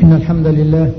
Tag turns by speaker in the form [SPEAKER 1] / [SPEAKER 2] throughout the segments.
[SPEAKER 1] إن الحمد لله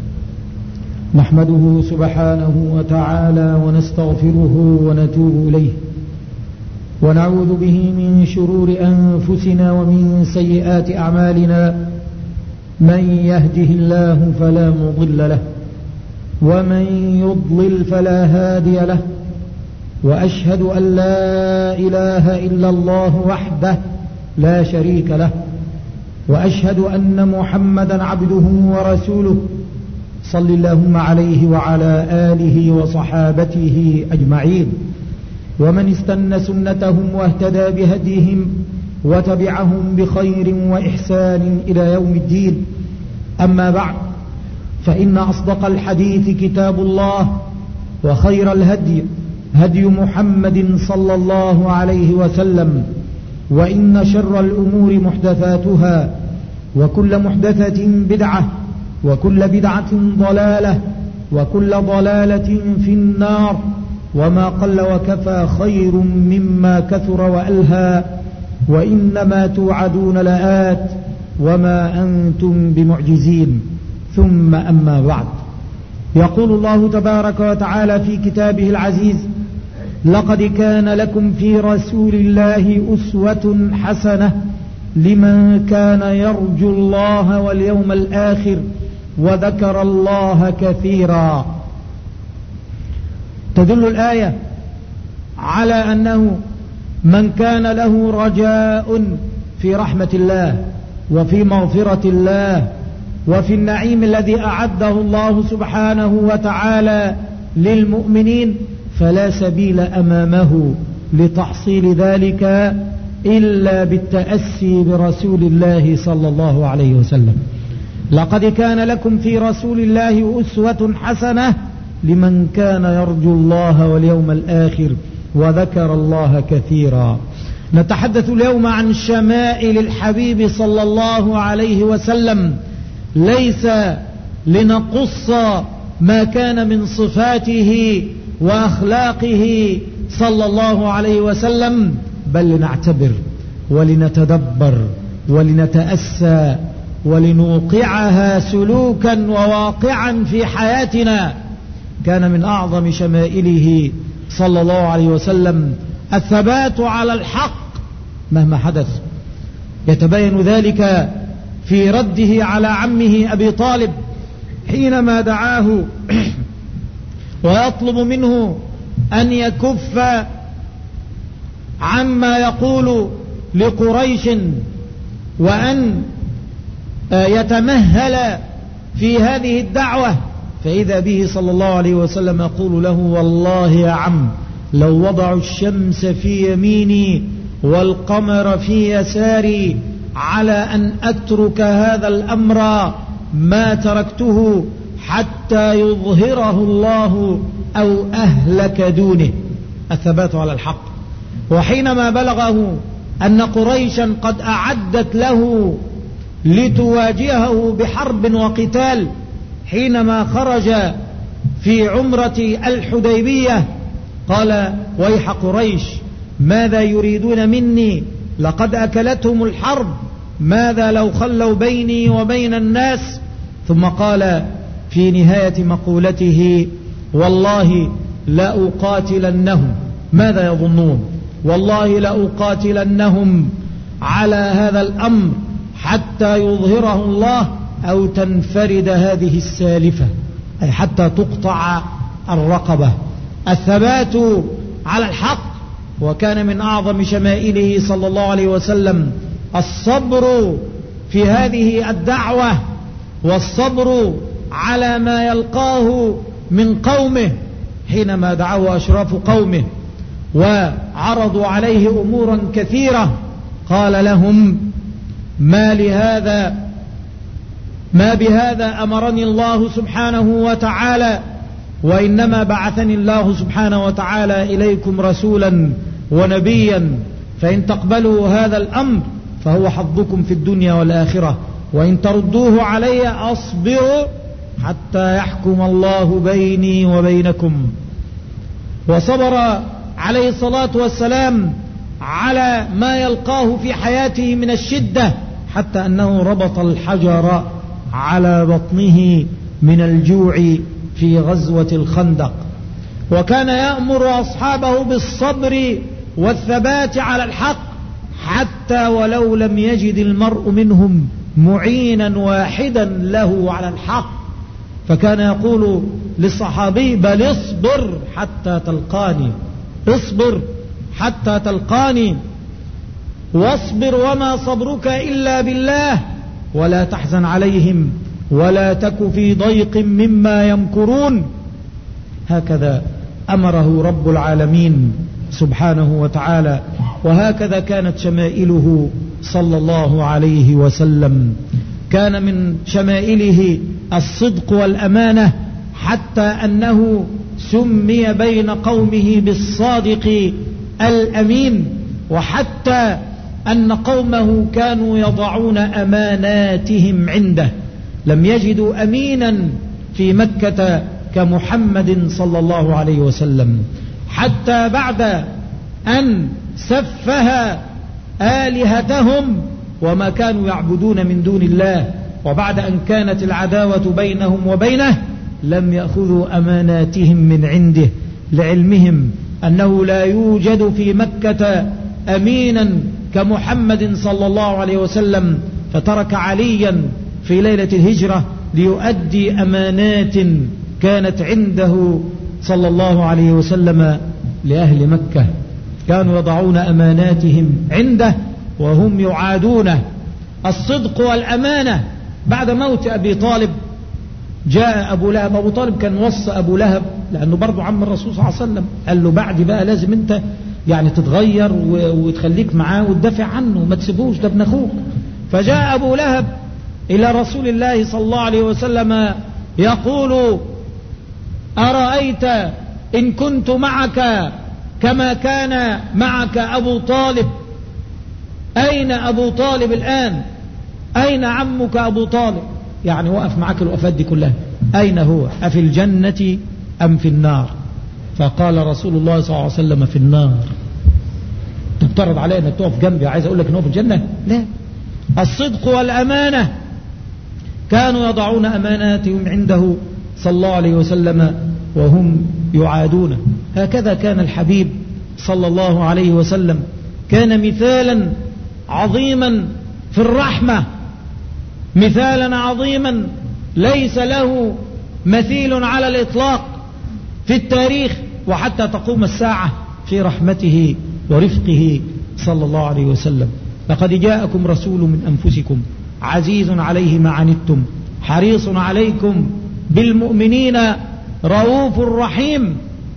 [SPEAKER 1] نحمده سبحانه وتعالى ونستغفره ونتوب إليه ونعوذ به من شرور أنفسنا ومن سيئات أعمالنا من يهده الله فلا مضل له ومن يضلل فلا هادي له وأشهد أن لا إله إلا الله وحده لا شريك له وأشهد أن محمدا عبده ورسوله صل اللهم عليه وعلى آله وصحابته أجمعين ومن استن سنتهم واهتدى بهديهم وتبعهم بخير وإحسان إلى يوم الدين أما بعد فإن أصدق الحديث كتاب الله وخير الهدي هدي محمد صلى الله عليه وسلم وإن شر الأمور محدثاتها وكل محدثة بدعة وكل بدعة ضلالة وكل ضلالة في النار وما قل وكفى خير مما كثر وألهى وإنما توعدون لآت وما أنتم بمعجزين ثم أما بعد يقول الله تبارك وتعالى في كتابه العزيز لقد كان لكم في رسول الله أسوة حسنة لمن كان يرجو الله واليوم الآخر وذكر الله كثيرا تدل الآية على أنه من كان له رجاء في رحمة الله وفي مغفرة الله وفي النعيم الذي أعده الله سبحانه وتعالى للمؤمنين فلا سبيل أمامه لتحصيل ذلك إلا بالتأسي برسول الله صلى الله عليه وسلم لقد كان لكم في رسول الله أسوة حسنة لمن كان يرجو الله واليوم الآخر وذكر الله كثيرا نتحدث اليوم عن شمائل الحبيب صلى الله عليه وسلم ليس لنقص ما كان من صفاته وأخلاقه صلى الله عليه وسلم بل لنعتبر ولنتدبر ولنتأسى ولنوقعها سلوكا وواقعا في حياتنا كان من أعظم شمائله صلى الله عليه وسلم الثبات على الحق مهما حدث يتبين ذلك في رده على عمه أبي طالب حينما دعاه ويطلب منه أن يكف عما يقول لقريش وأن يتمهل في هذه الدعوة فإذا به صلى الله عليه وسلم يقول له والله يا عم لو وضعوا الشمس في يميني والقمر في يساري على أن أترك هذا الأمر ما تركته حتى يظهره الله أو أهلك دونه الثبات على الحق وحينما بلغه أن قريشا قد أعدت له لتواجهه بحرب وقتال حينما خرج في عمرة الحديبية قال ويح قريش ماذا يريدون مني لقد أكلتهم الحرب ماذا لو خلوا بيني وبين الناس ثم قال في نهاية مقولته والله لأقاتلنهم ماذا يظنون والله لأقاتلنهم على هذا الأمر حتى يظهره الله أو تنفرد هذه السالفة أي حتى تقطع الرقبة الثبات على الحق وكان من أعظم شمائله صلى الله عليه وسلم الصبر في هذه الدعوة والصبر على ما يلقاه من قومه حينما دعوا أشراف قومه وعرضوا عليه أمورا كثيرة قال لهم ما لهذا ما بهذا أمرني الله سبحانه وتعالى وإنما بعثني الله سبحانه وتعالى إليكم رسولا ونبيا فإن تقبلوا هذا الأمر فهو حظكم في الدنيا والآخرة وإن تردوه علي أصبر حتى يحكم الله بيني وبينكم وصبر عليه الصلاة والسلام على ما يلقاه في حياته من الشدة حتى أنه ربط الحجر على بطنه من الجوع في غزوة الخندق وكان يأمر أصحابه بالصبر والثبات على الحق حتى ولو لم يجد المرء منهم معينا واحدا له على الحق فكان يقول للصحابي بل اصبر حتى تلقاني اصبر حتى تلقاني واصبر وما صبرك إلا بالله ولا تحزن عليهم ولا تك في ضيق مما يمكرون هكذا أمره رب العالمين سبحانه وتعالى وهكذا كانت شمائله صلى الله عليه وسلم كان من شمائله الصدق والأمانة حتى أنه سمي بين قومه بالصادق الأمين وحتى أن قومه كانوا يضعون أماناتهم عنده لم يجدوا أمينا في مكة كمحمد صلى الله عليه وسلم حتى بعد أن سفه آلهتهم وما كانوا يعبدون من دون الله وبعد أن كانت العداوة بينهم وبينه لم يأخذوا أماناتهم من عنده لعلمهم أنه لا يوجد في مكة أمينا كمحمد صلى الله عليه وسلم فترك عليا في ليلة الهجرة ليؤدي أمانات كانت عنده صلى الله عليه وسلم لأهل مكة كانوا يضعون أماناتهم عنده وهم يعادونه الصدق والأمانة بعد موت أبي طالب جاء أبو لهب أبو طالب كان وصى أبو لهب لأنه برضه عم الرسول صلى الله عليه وسلم قال له بعد بقى لازم أنت يعني تتغير وتخليك معاه وتدافع عنه ما تسيبوش ده ابن أخوك فجاء أبو لهب إلى رسول الله صلى الله عليه وسلم يقول أرأيت إن كنت معك كما كان معك أبو طالب أين أبو طالب الآن أين عمك أبو طالب يعني وقف معك الوقفات دي كلها أين هو أفي الجنة أم في النار فقال رسول الله صلى الله عليه وسلم في النار تفترض علي أنك تقف جنبي عايز أقول لك أنه في الجنة لا الصدق والأمانة كانوا يضعون أماناتهم عنده صلى الله عليه وسلم وهم يعادونه هكذا كان الحبيب صلى الله عليه وسلم كان مثالا عظيما في الرحمة مثالا عظيما ليس له مثيل على الإطلاق في التاريخ وحتى تقوم الساعة في رحمته ورفقه صلى الله عليه وسلم لقد جاءكم رسول من أنفسكم عزيز عليه ما عنتم حريص عليكم بالمؤمنين رؤوف رحيم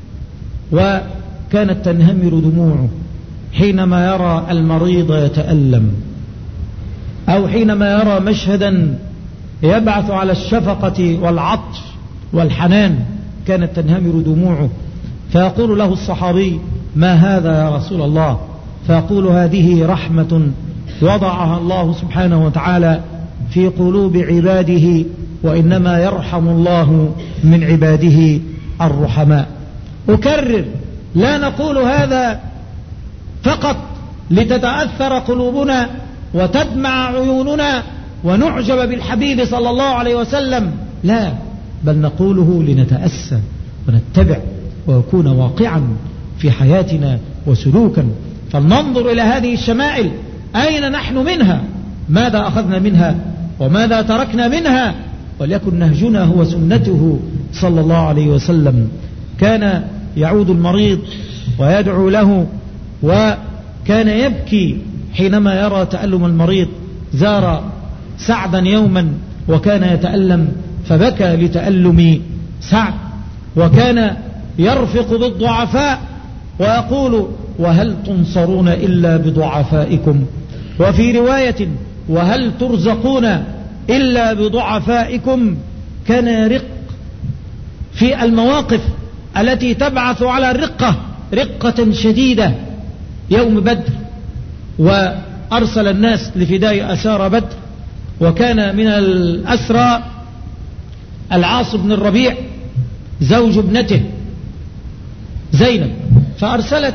[SPEAKER 1] وكانت تنهمر دموعه حينما يرى المريض يتألم أو حينما يرى مشهدا يبعث على الشفقة والعطف والحنان كانت تنهمر دموعه فيقول له الصحابي ما هذا يا رسول الله فيقول هذه رحمة وضعها الله سبحانه وتعالى في قلوب عباده وإنما يرحم الله من عباده الرحماء أكرر لا نقول هذا فقط لتتأثر قلوبنا وتدمع عيوننا ونعجب بالحبيب صلى الله عليه وسلم لا بل نقوله لنتأسى ونتبع ويكون واقعا في حياتنا وسلوكا فلننظر إلى هذه الشمائل أين نحن منها ماذا أخذنا منها وماذا تركنا منها وليكن نهجنا هو سنته صلى الله عليه وسلم كان يعود المريض ويدعو له وكان يبكي حينما يرى تألم المريض زار سعدا يوما وكان يتألم فبكى لتألم سعد وكان يرفق بالضعفاء ويقول وهل تنصرون إلا بضعفائكم وفي رواية وهل ترزقون إلا بضعفائكم كان يرق في المواقف التي تبعث على الرقة رقة شديدة يوم بدر وأرسل الناس لفداء أسار بدر وكان من الأسرى العاص بن الربيع زوج ابنته زينب فأرسلت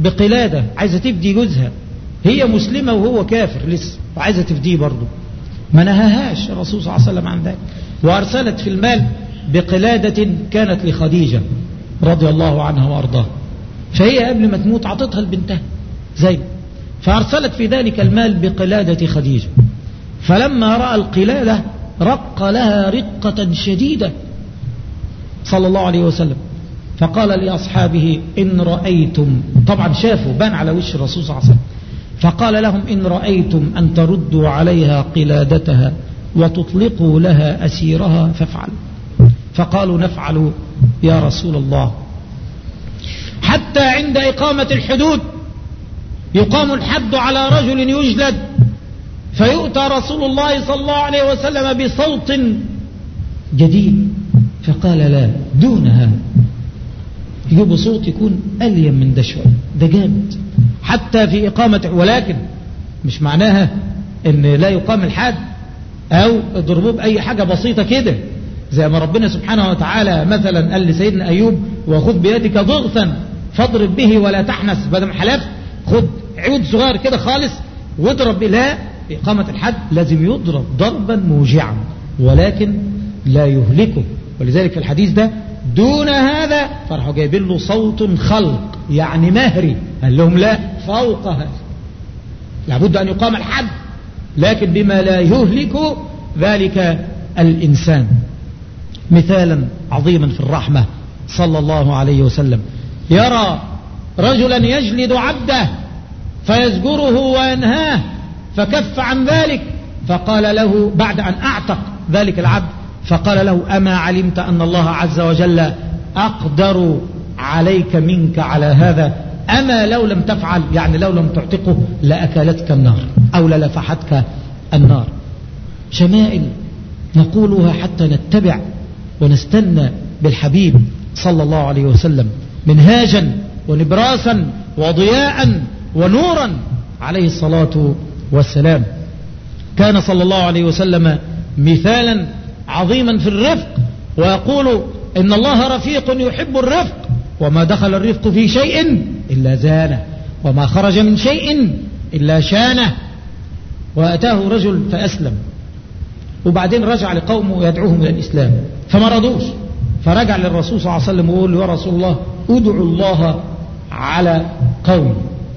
[SPEAKER 1] بقلادة عايزة تفدي جوزها هي مسلمة وهو كافر لسه وعايزة تفديه برضه ما نهاهاش الرسول صلى الله عليه وسلم عن ذلك وأرسلت في المال بقلادة كانت لخديجة رضي الله عنها وأرضاها فهي قبل ما تموت عطتها لبنتها زينب فأرسلت في ذلك المال بقلادة خديجة فلما رأى القلادة رق لها رقة شديدة صلى الله عليه وسلم فقال لأصحابه إن رأيتم طبعا شافوا بان على وش الرسول صلى الله عليه وسلم فقال لهم إن رأيتم أن تردوا عليها قلادتها وتطلقوا لها أسيرها فافعلوا فقالوا نفعل يا رسول الله حتى عند إقامة الحدود يقام الحد على رجل يجلد فيؤتى رسول الله صلى الله عليه وسلم بصوت جديد فقال لا دون هذا يجيبوا صوت يكون أليم من ده شوية ده جامد حتى في إقامة ولكن مش معناها ان لا يقام الحد او اضربوه بأي حاجة بسيطة كده زي ما ربنا سبحانه وتعالى مثلا قال لسيدنا أيوب وخذ بيدك ضغثا فاضرب به ولا تحنس بدل ما حلفت خد عود صغير كده خالص واضرب به لا في إقامة الحد لازم يضرب ضربا موجعا ولكن لا يهلكه ولذلك في الحديث ده دون هذا فراحوا جايبين له صوت خلق يعني مهري قال لهم لا فوق هذا لابد أن يقام الحد لكن بما لا يهلك ذلك الإنسان مثالا عظيما في الرحمة صلى الله عليه وسلم يرى رجلا يجلد عبده فيزجره وينهاه فكف عن ذلك فقال له بعد أن أعتق ذلك العبد فقال له أما علمت أن الله عز وجل أقدر عليك منك على هذا أما لو لم تفعل يعني لو لم تعتقه لأكلتك النار أو للفحتك النار شمائل نقولها حتى نتبع ونستنى بالحبيب صلى الله عليه وسلم منهاجا ونبراسا وضياء ونورا عليه الصلاة والسلام كان صلى الله عليه وسلم مثالا عظيما في الرفق ويقول إن الله رفيق يحب الرفق وما دخل الرفق في شيء إلا زانه وما خرج من شيء إلا شانه وأتاه رجل فأسلم وبعدين رجع لقومه يدعوهم إلى الإسلام فما رضوش فرجع للرسول صلى الله عليه وسلم ويقول له يا رسول الله ادعوا الله على قوم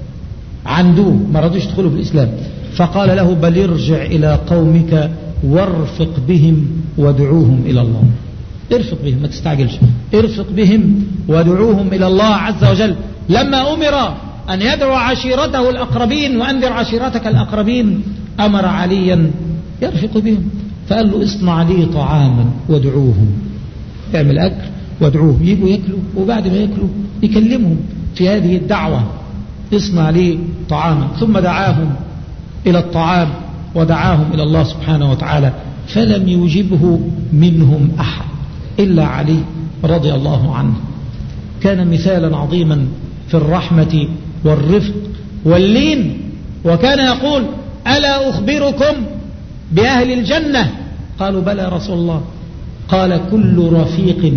[SPEAKER 1] عندوه ما رضوش يدخلوا في الإسلام فقال له بل ارجع إلى قومك وارفق بهم وادعوهم إلى الله ارفق بهم ما تستعجلش ارفق بهم وادعوهم إلى الله عز وجل لما أمر أن يدعو عشيرته الأقربين وأنذر عشيرتك الأقربين أمر عليا يرفق بهم فقال له اصنع لي طعاما وادعوهم اعمل أكل وادعوهم يجوا ياكلوا وبعد ما ياكلوا يكلمهم في هذه الدعوة اصنع لي طعاما ثم دعاهم إلى الطعام ودعاهم إلى الله سبحانه وتعالى فلم يجبه منهم أحد إلا علي رضي الله عنه كان مثالا عظيما في الرحمة والرفق واللين وكان يقول ألا أخبركم بأهل الجنة قالوا بلى يا رسول الله قال كل رفيق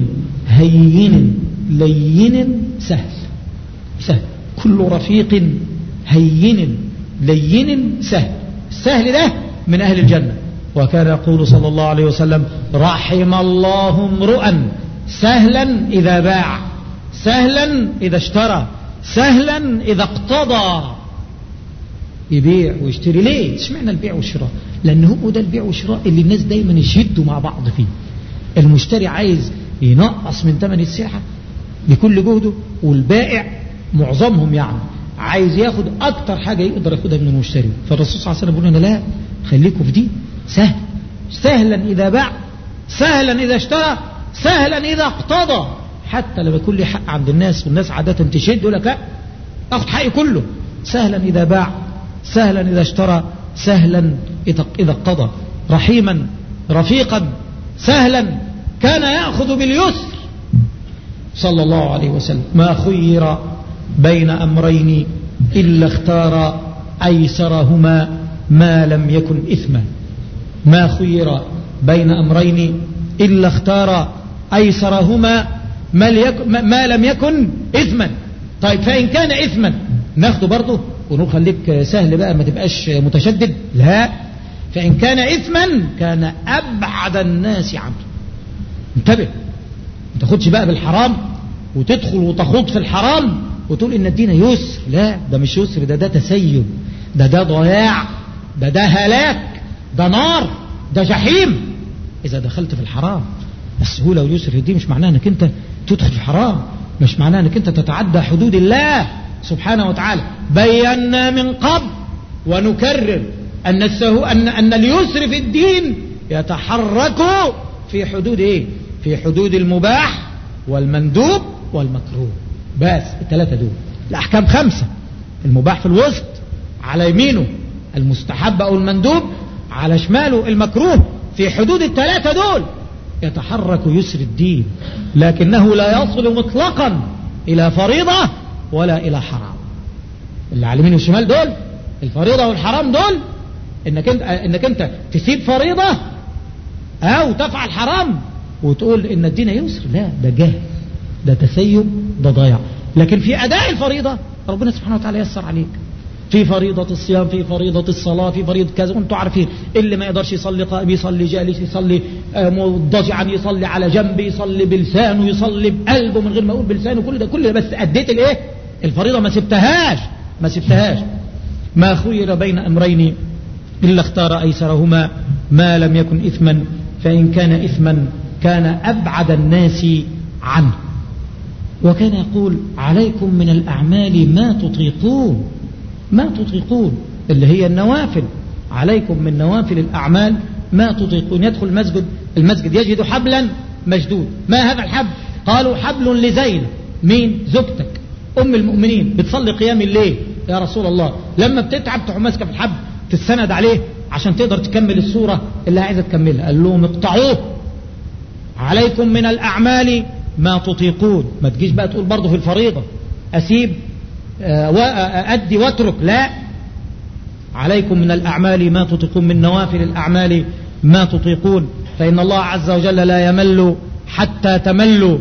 [SPEAKER 1] هين لين سهل سهل كل رفيق هين لين سهل السهل ده من أهل الجنة وكان يقول صلى الله عليه وسلم رحم الله امرؤا سهلا إذا باع سهلا إذا اشترى سهلا إذا اقتضى يبيع ويشتري ليه اشمعنى البيع والشراء لأن هو ده البيع والشراء اللي الناس دايما يشدوا مع بعض فيه المشتري عايز ينقص من ثمن السلعة بكل جهده والبائع معظمهم يعني عايز ياخد اكتر حاجة يقدر ياخدها من المشتري فالرسول صلى الله عليه وسلم بيقول لنا لا خليكم في دي سهل سهلا إذا باع سهلا إذا اشترى سهلا إذا اقتضى حتى لما يكون لي حق عند الناس والناس عادة تشد يقول لك لا اخد حقي كله سهلا إذا باع سهلا إذا اشترى سهلا إذا اقتضى رحيما رفيقا سهلا كان يأخذ باليسر صلى الله عليه وسلم ما خير بين أمرين إلا اختار أيسرهما ما لم يكن إثما ما خير بين أمرين إلا اختار أيسرهما ما لم يكن إثما طيب فإن كان إثما ناخده برضه ونقول خليك سهل بقى ما تبقاش متشدد لا فإن كان إثما كان أبعد الناس عنه انتبه ما تاخدش بقى بالحرام وتدخل وتخوض في الحرام وتقول إن الدين يسر لا ده مش يسر ده ده تسيب ده ده ضياع ده ده هلاك ده نار ده جحيم إذا دخلت في الحرام السهولة واليسر في الدين مش معناه أنك أنت تدخل في حرام مش معناه أنك أنت تتعدى حدود الله سبحانه وتعالى بينا من قبل ونكرر أن, السهو أن, أن اليسر في الدين يتحرك في حدود إيه في حدود المباح والمندوب والمكروه بس الثلاثة دول الأحكام خمسة المباح في الوسط على يمينه المستحب أو المندوب على شماله المكروه في حدود الثلاثة دول يتحرك يسر الدين لكنه لا يصل مطلقا إلى فريضة ولا إلى حرام اللي على اليمين والشمال دول الفريضة والحرام دول انك انت, انك انت تسيب فريضة او تفعل حرام وتقول ان الدين يسر لا ده جهل ده تسيب ده ضياع لكن في اداء الفريضة ربنا سبحانه وتعالى يسر عليك في فريضة الصيام في فريضة الصلاة في فريضة كذا وانتم عارفين اللي ما يقدرش يصلي قائم يصلي جالس يصلي مضجعا يصلي على جنب يصلي بلسانه يصلي بقلبه من غير ما يقول بلسانه كل ده كل ده بس اديت الايه الفريضة ما سبتهاش ما سبتهاش ما خير بين امرين الا اختار ايسرهما ما لم يكن اثما فان كان اثما كان ابعد الناس عنه وكان يقول عليكم من الاعمال ما تطيقون ما تطيقون اللي هي النوافل عليكم من نوافل الأعمال ما تطيقون يدخل المسجد المسجد يجد حبلا مشدود ما هذا الحبل قالوا حبل لزينب مين زوجتك أم المؤمنين بتصلي قيام الليل يا رسول الله لما بتتعب تروح ماسكه في الحبل تستند عليه عشان تقدر تكمل السورة اللي عايزة تكملها قال لهم اقطعوه عليكم من الأعمال ما تطيقون ما تجيش بقى تقول برضه في الفريضة أسيب وأدي واترك لا عليكم من الأعمال ما تطيقون من نوافل الأعمال ما تطيقون فإن الله عز وجل لا يمل حتى تملوا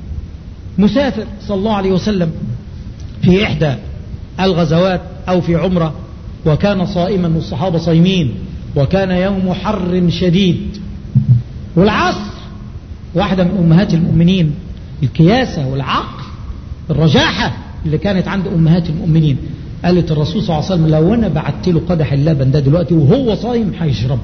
[SPEAKER 1] مسافر صلى الله عليه وسلم في إحدى الغزوات أو في عمرة وكان صائما والصحابة صايمين وكان يوم حر شديد والعصر واحدة من أمهات المؤمنين الكياسة والعقل الرجاحة اللي كانت عند أمهات المؤمنين قالت الرسول صلى الله عليه وسلم لو أنا بعت له قدح اللبن ده دلوقتي وهو صايم هيشربه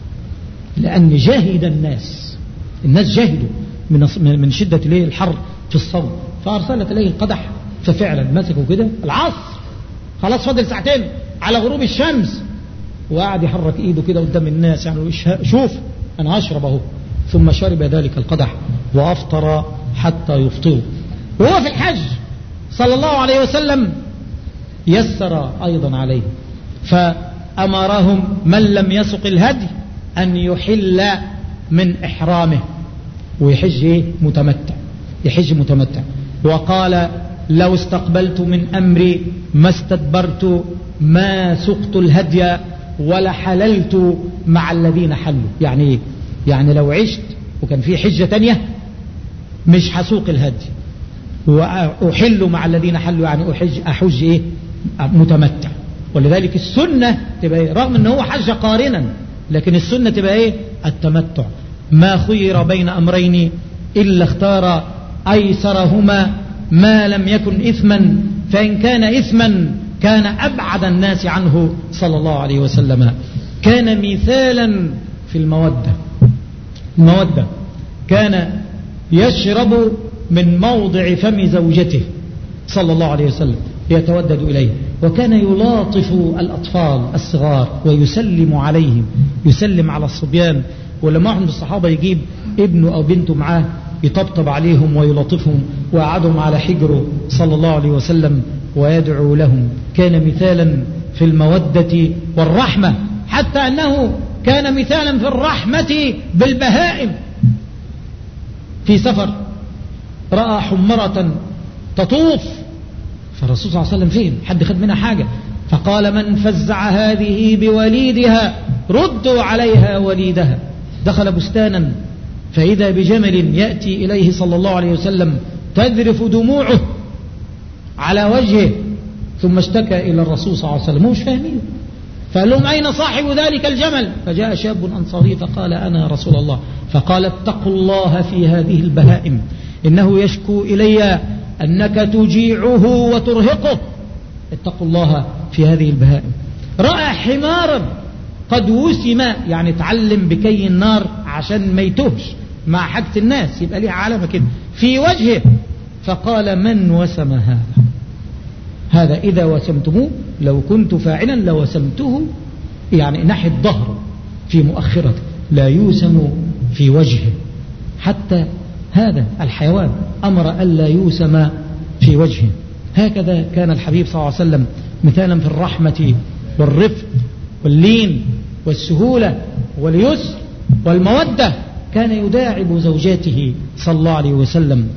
[SPEAKER 1] لأن جاهد الناس الناس جاهدوا من من شدة الايه الحر في الصوم فأرسلت إليه القدح ففعلا مسكوا كده العصر خلاص فاضل ساعتين على غروب الشمس وقعد يحرك ايده كده قدام الناس يعني شوف انا هشرب اهو ثم شرب ذلك القدح وافطر حتى يفطروا وهو في الحج صلى الله عليه وسلم يسر أيضا عليه فأمرهم من لم يسق الهدي أن يحل من إحرامه ويحج متمتع يحج متمتع وقال لو استقبلت من أمري ما استدبرت ما سقت الهدي ولا حللت مع الذين حلوا يعني ايه يعني لو عشت وكان في حجة تانية مش هسوق الهدي وأحل مع الذين حلوا يعني أحج أحج إيه متمتع ولذلك السنة تبقى إيه رغم أن هو حج قارنا لكن السنة تبقى إيه التمتع ما خير بين أمرين إلا اختار أيسرهما ما لم يكن إثما فإن كان إثما كان أبعد الناس عنه صلى الله عليه وسلم كان مثالا في المودة المودة كان يشرب من موضع فم زوجته صلى الله عليه وسلم يتودد إليه وكان يلاطف الأطفال الصغار ويسلم عليهم يسلم على الصبيان ولما واحد من الصحابة يجيب ابنه أو بنته معاه يطبطب عليهم ويلطفهم ويقعدهم على حجره صلى الله عليه وسلم ويدعو لهم كان مثالا في المودة والرحمة حتى أنه كان مثالا في الرحمة بالبهائم في سفر رأى حمرة تطوف فالرسول صلى الله عليه وسلم فين حد خد منها حاجة فقال من فزع هذه بوليدها ردوا عليها وليدها دخل بستانا فإذا بجمل يأتي إليه صلى الله عليه وسلم تذرف دموعه على وجهه ثم اشتكى إلى الرسول صلى الله عليه وسلم مش فاهمين فقال لهم أين صاحب ذلك الجمل فجاء شاب أنصاري فقال أنا رسول الله فقال اتقوا الله في هذه البهائم إنه يشكو إلي أنك تجيعه وترهقه اتقوا الله في هذه البهائم رأى حمارا قد وسم يعني تعلم بكي النار عشان ما يتوهش مع حاجة الناس يبقى ليه علامة كده في وجهه فقال من وسم هذا هذا إذا وسمتموه لو كنت فاعلا لوسمته يعني ناحية ظهره في مؤخرته لا يوسم في وجهه حتى هذا الحيوان أمر ألا يوسم في وجهه هكذا كان الحبيب صلى الله عليه وسلم مثالا في الرحمة والرفق واللين والسهولة واليسر والمودة كان يداعب زوجاته صلى الله عليه وسلم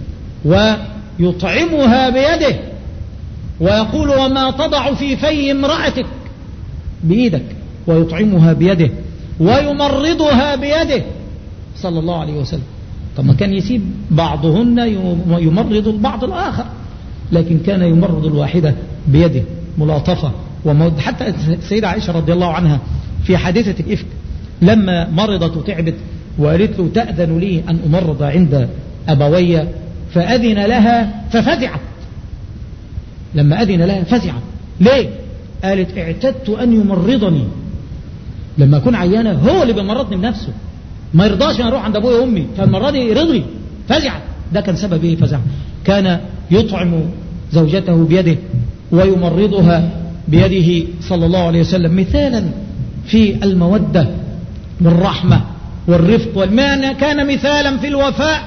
[SPEAKER 1] ويطعمها بيده ويقول وما تضع في في امرأتك بإيدك ويطعمها بيده ويمرضها بيده صلى الله عليه وسلم طب ما كان يسيب بعضهن يمرض البعض الآخر لكن كان يمرض الواحدة بيده ملاطفة ومود حتى السيدة عائشة رضي الله عنها في حادثة الإفك لما مرضت وتعبت وقالت له تأذن لي أن أمرض عند أبوي فأذن لها ففزعت لما أذن لها فزعت ليه قالت اعتدت أن يمرضني لما أكون عيانة هو اللي بيمرضني بنفسه ما يرضاش أن أروح عند أبويا وأمي فالمرة دي رضي فزعت ده كان سبب إيه فزع كان يطعم زوجته بيده ويمرضها بيده صلى الله عليه وسلم مثالا في المودة والرحمة والرفق والمعنى كان مثالا في الوفاء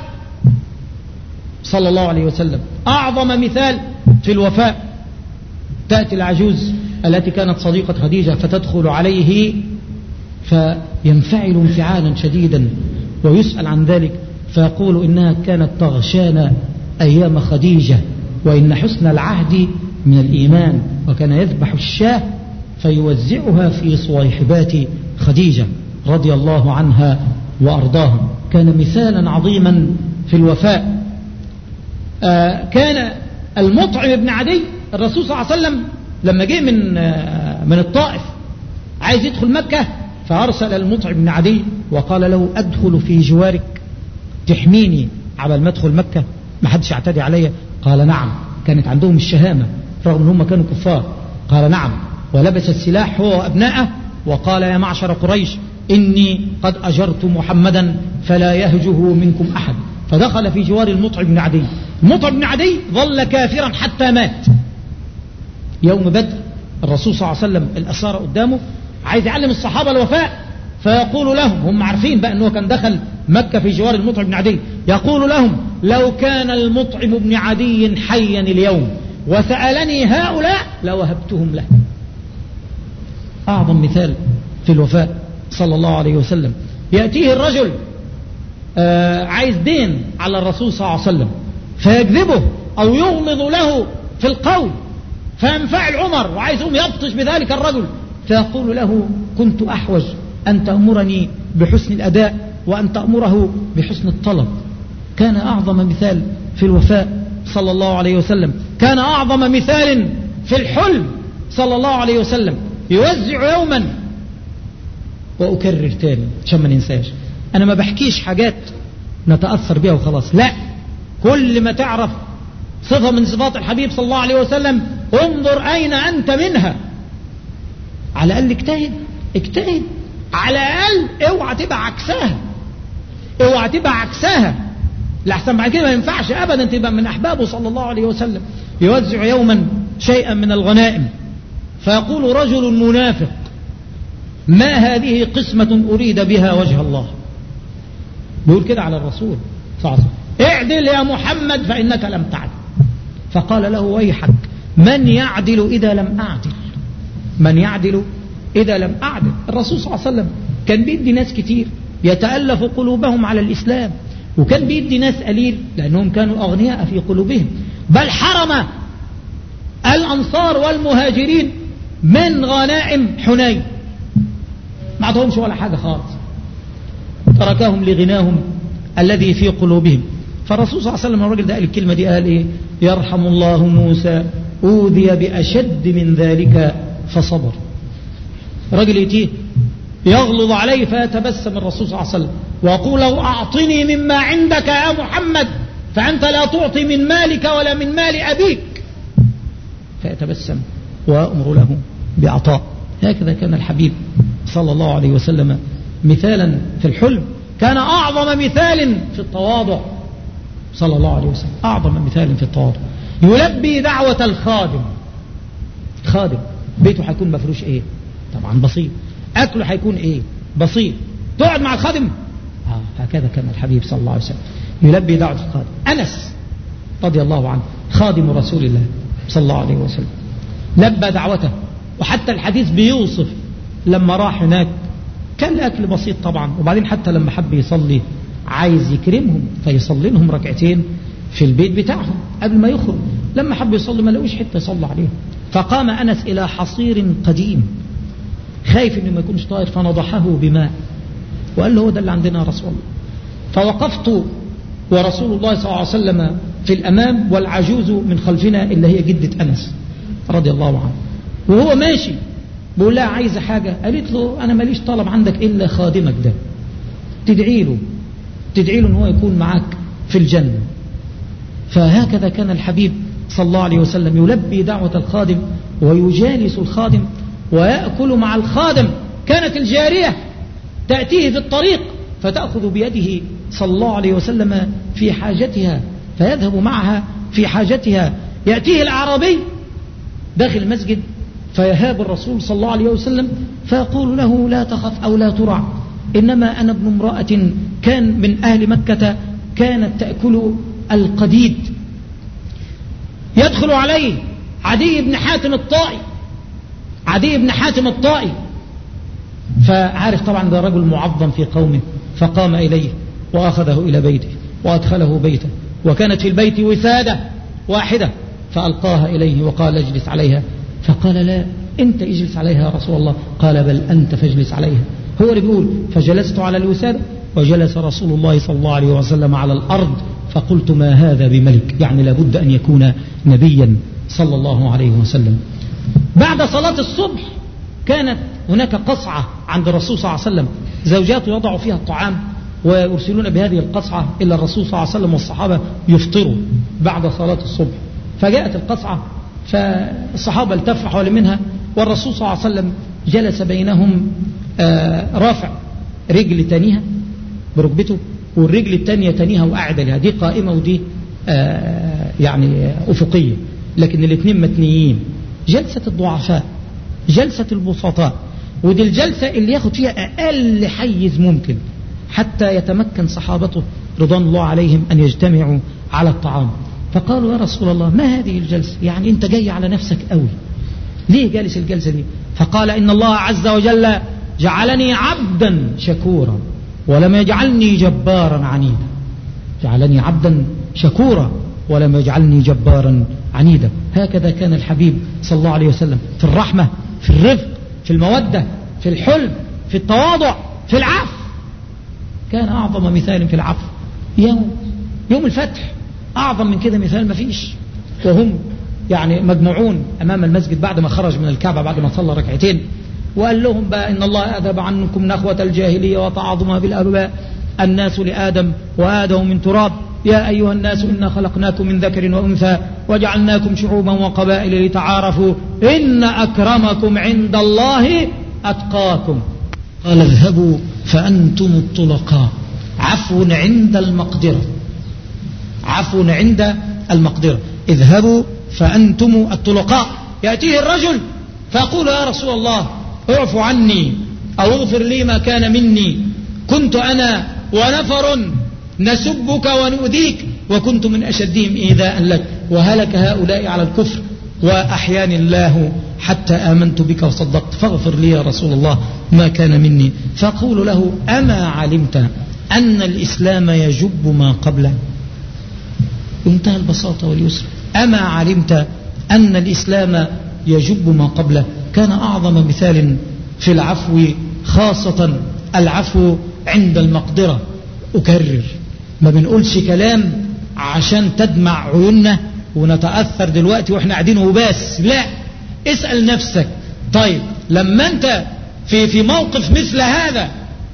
[SPEAKER 1] صلى الله عليه وسلم أعظم مثال في الوفاء تأتي العجوز التي كانت صديقة خديجة فتدخل عليه فينفعل انفعالا شديدا ويسأل عن ذلك فيقول إنها كانت تغشانا أيام خديجة وإن حسن العهد من الإيمان وكان يذبح الشاه فيوزعها في صويحبات خديجة رضي الله عنها وأرضاها كان مثالا عظيما في الوفاء آه كان المطعم بن عدي الرسول صلى الله عليه وسلم لما جه من آه من الطائف عايز يدخل مكة فأرسل المطعم بن عدي وقال له أدخل في جوارك تحميني على ما أدخل مكة ما حدش يعتدي عليا قال نعم كانت عندهم الشهامة رغم أن هم كانوا كفار قال نعم ولبس السلاح هو وأبنائه وقال يا معشر قريش إني قد أجرت محمدا فلا يهجه منكم أحد فدخل في جوار المطعم بن عدي المطعم بن عدي ظل كافرا حتى مات يوم بدر الرسول صلى الله عليه وسلم الأسارة قدامه عايز يعلم الصحابة الوفاء فيقول لهم هم عارفين بقى أنه كان دخل مكة في جوار المطعم بن عدي يقول لهم لو كان المطعم بن عدي حيا اليوم وسألني هؤلاء لوهبتهم له أعظم مثال في الوفاء صلى الله عليه وسلم يأتيه الرجل آه عايز دين على الرسول صلى الله عليه وسلم فيكذبه أو يغمض له في القول فينفعل عمر وعايز يقوم يبطش بذلك الرجل فيقول له كنت أحوج أن تأمرني بحسن الأداء وأن تأمره بحسن الطلب كان أعظم مثال في الوفاء صلى الله عليه وسلم كان أعظم مثال في الحلم صلى الله عليه وسلم يوزع يوما وأكرر تاني عشان ما ننساش أنا ما بحكيش حاجات نتأثر بها وخلاص لا كل ما تعرف صفة من صفات الحبيب صلى الله عليه وسلم انظر أين أنت منها على الأقل اجتهد اجتهد على الأقل اوعى تبقى عكسها اوعى تبقى عكسها لحسن بعد كده ما ينفعش ابدا تبقى من احبابه صلى الله عليه وسلم يوزع يوما شيئا من الغنائم فيقول رجل منافق ما هذه قسمة أريد بها وجه الله بيقول كده على الرسول صلى الله عليه وسلم اعدل يا محمد فإنك لم تعدل فقال له ويحك من يعدل إذا لم أعدل من يعدل إذا لم أعدل الرسول صلى الله عليه وسلم كان بيدي ناس كتير يتألف قلوبهم على الإسلام وكان بيدي ناس قليل لأنهم كانوا أغنياء في قلوبهم بل حرم الأنصار والمهاجرين من غنائم حنين ما عطهمش ولا حاجة خالص تركهم لغناهم الذي في قلوبهم فالرسول صلى الله عليه وسلم الراجل ده قال الكلمة دي قال إيه يرحم الله موسى أوذي بأشد من ذلك فصبر رجل يتيه يغلظ عليه فيتبسم الرسول صلى الله عليه وسلم ويقول له أعطني مما عندك يا محمد فأنت لا تعطي من مالك ولا من مال أبيك فيتبسم ويأمر له بعطاء هكذا كان الحبيب صلى الله عليه وسلم مثالا في الحلم كان أعظم مثال في التواضع صلى الله عليه وسلم أعظم مثال في التواضع يلبي دعوة الخادم خادم بيته هيكون مفروش ايه طبعا بسيط اكله هيكون ايه بسيط تقعد مع الخادم آه هكذا كان الحبيب صلى الله عليه وسلم يلبي دعوة الخادم أنس رضي الله عنه خادم رسول الله صلى الله عليه وسلم لبى دعوته وحتى الحديث بيوصف لما راح هناك كان الأكل بسيط طبعا وبعدين حتى لما حب يصلي عايز يكرمهم فيصلي لهم ركعتين في البيت بتاعهم قبل ما يخرج لما حب يصلي ما لقوش حته يصلي عليهم فقام انس الى حصير قديم خايف انه ما يكونش طاير فنضحه بماء وقال له هو ده اللي عندنا يا رسول الله فوقفت ورسول الله صلى الله عليه وسلم في الامام والعجوز من خلفنا اللي هي جده انس رضي الله عنه وهو ماشي بيقول لها عايزه حاجه قالت له انا ماليش طلب عندك الا خادمك ده تدعي له تدعي له ان هو يكون معاك في الجنه فهكذا كان الحبيب صلى الله عليه وسلم يلبي دعوة الخادم ويجالس الخادم ويأكل مع الخادم كانت الجارية تأتيه في الطريق فتأخذ بيده صلى الله عليه وسلم في حاجتها فيذهب معها في حاجتها يأتيه الأعرابي داخل المسجد فيهاب الرسول صلى الله عليه وسلم فيقول له لا تخف أو لا ترع إنما أنا ابن امرأة كان من أهل مكة كانت تأكل القديد يدخل عليه عدي بن حاتم الطائي عدي بن حاتم الطائي فعارف طبعا ده رجل معظم في قومه فقام إليه وأخذه إلى بيته وأدخله بيته وكانت في البيت وسادة واحدة فألقاها إليه وقال اجلس عليها فقال لا أنت اجلس عليها يا رسول الله قال بل أنت فاجلس عليها هو اللي بيقول فجلست على الوسادة وجلس رسول الله صلى الله عليه وسلم على الأرض فقلت ما هذا بملك يعني لابد أن يكون نبيا صلى الله عليه وسلم بعد صلاة الصبح كانت هناك قصعة عند الرسول صلى الله عليه وسلم زوجاته يضع فيها الطعام ويرسلون بهذه القصعة إلى الرسول صلى الله عليه وسلم والصحابة يفطروا بعد صلاة الصبح فجاءت القصعة فالصحابة التفوا حول منها والرسول صلى الله عليه وسلم جلس بينهم رافع رجل تانيها بركبته والرجل الثانية تانيها وقاعدة لها دي قائمة ودي آه يعني أفقية لكن الاثنين متنيين جلسة الضعفاء جلسة البسطاء ودي الجلسة اللي ياخد فيها أقل حيز ممكن حتى يتمكن صحابته رضوان الله عليهم أن يجتمعوا على الطعام فقالوا يا رسول الله ما هذه الجلسة يعني أنت جاي على نفسك قوي ليه جالس الجلسة دي فقال إن الله عز وجل جعلني عبدا شكورا ولم يجعلني جبارا عنيدا جعلني عبدا شكورا ولم يجعلني جبارا عنيدا هكذا كان الحبيب صلى الله عليه وسلم في الرحمة في الرفق في المودة في الحلم في التواضع في العفو كان أعظم مثال في العفو يوم يوم الفتح أعظم من كده مثال ما فيش وهم يعني مجموعون أمام المسجد بعد ما خرج من الكعبة بعد ما صلى ركعتين وقال لهم بقى إن الله أذهب عنكم نخوة الجاهلية وتعاظمها بالآباء الناس لآدم وآدم من تراب يا أيها الناس إنا خلقناكم من ذكر وأنثى وجعلناكم شعوبا وقبائل لتعارفوا إن أكرمكم عند الله أتقاكم قال اذهبوا فأنتم الطلقاء عفو عند المقدرة عفو عند المقدرة اذهبوا فأنتم الطلقاء يأتيه الرجل فيقول يا رسول الله اعف عني أو اغفر لي ما كان مني كنت أنا ونفر نسبك ونؤذيك وكنت من أشدهم إيذاء لك وهلك هؤلاء على الكفر وأحياني الله حتى آمنت بك وصدقت فاغفر لي يا رسول الله ما كان مني فأقول له أما علمت أن الإسلام يجب ما قبله بمنتهى البساطة واليسر أما علمت أن الإسلام يجب ما قبله كان أعظم مثال في العفو خاصة العفو عند المقدرة أكرر ما بنقولش كلام عشان تدمع عيوننا ونتأثر دلوقتي واحنا قاعدين وبس لا اسأل نفسك طيب لما انت في في موقف مثل هذا